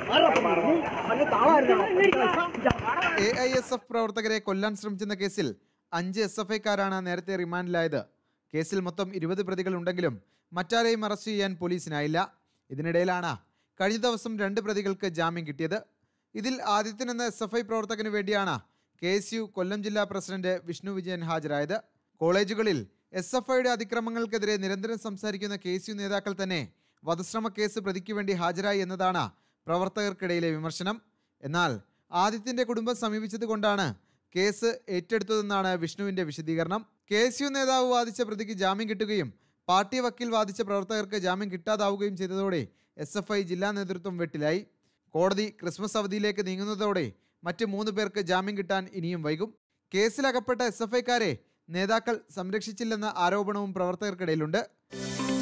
A I S F പ്രവർത്തകരെ കൊല്ലാൻ ശ്രമിച്ചെന്ന കേസിൽ അഞ്ച് എസ് എഫ് ഐക്കാരാണ് നേരത്തെ റിമാൻഡിലായത് കേസിൽ മൊത്തം ഇരുപത് പ്രതികൾ ഉണ്ടെങ്കിലും മറ്റാരെയും അറസ്റ്റ് ചെയ്യാൻ പോലീസിനായില്ല ഇതിനിടയിലാണ് കഴിഞ്ഞ ദിവസം രണ്ട് പ്രതികൾക്ക് ജാമ്യം കിട്ടിയത് ഇതിൽ ആദിത്യൻ എന്ന എസ് എഫ് ഐ പ്രവർത്തകന് വേണ്ടിയാണ് കെ എസ് യു കൊല്ലം ജില്ലാ പ്രസിഡന്റ് വിഷ്ണു വിജയൻ ഹാജരായത് കോളേജുകളിൽ എസ് എഫ് ഐയുടെ അതിക്രമങ്ങൾക്കെതിരെ നിരന്തരം സംസാരിക്കുന്ന കെ എസ് യു നേതാക്കൾ തന്നെ വധശ്രമ കേസ് പ്രതിക്ക് വേണ്ടി ഹാജരായി എന്നതാണ് പ്രവർത്തകർക്കിടയിലെ വിമർശനം എന്നാൽ ആദിത്യന്റെ കുടുംബം സമീപിച്ചത് കൊണ്ടാണ് കേസ് ഏറ്റെടുത്തതെന്നാണ് വിഷ്ണുവിന്റെ വിശദീകരണം കെ എസ് യു നേതാവ് വാദിച്ച പ്രതിക്ക് ജാമ്യം കിട്ടുകയും പാർട്ടി വക്കീൽ വാദിച്ച പ്രവർത്തകർക്ക് ജാമ്യം കിട്ടാതാവുകയും ചെയ്തതോടെ എസ് എഫ് ഐ ജില്ലാ നേതൃത്വം വെട്ടിലായി കോടതി ക്രിസ്മസ് അവധിയിലേക്ക് നീങ്ങുന്നതോടെ മറ്റ് മൂന്ന് പേർക്ക് ജാമ്യം കിട്ടാൻ ഇനിയും വൈകും കേസിലകപ്പെട്ട എസ് എഫ് ഐക്കാരെ നേതാക്കൾ സംരക്ഷിച്ചില്ലെന്ന ആരോപണവും പ്രവർത്തകർക്കിടയിലുണ്ട്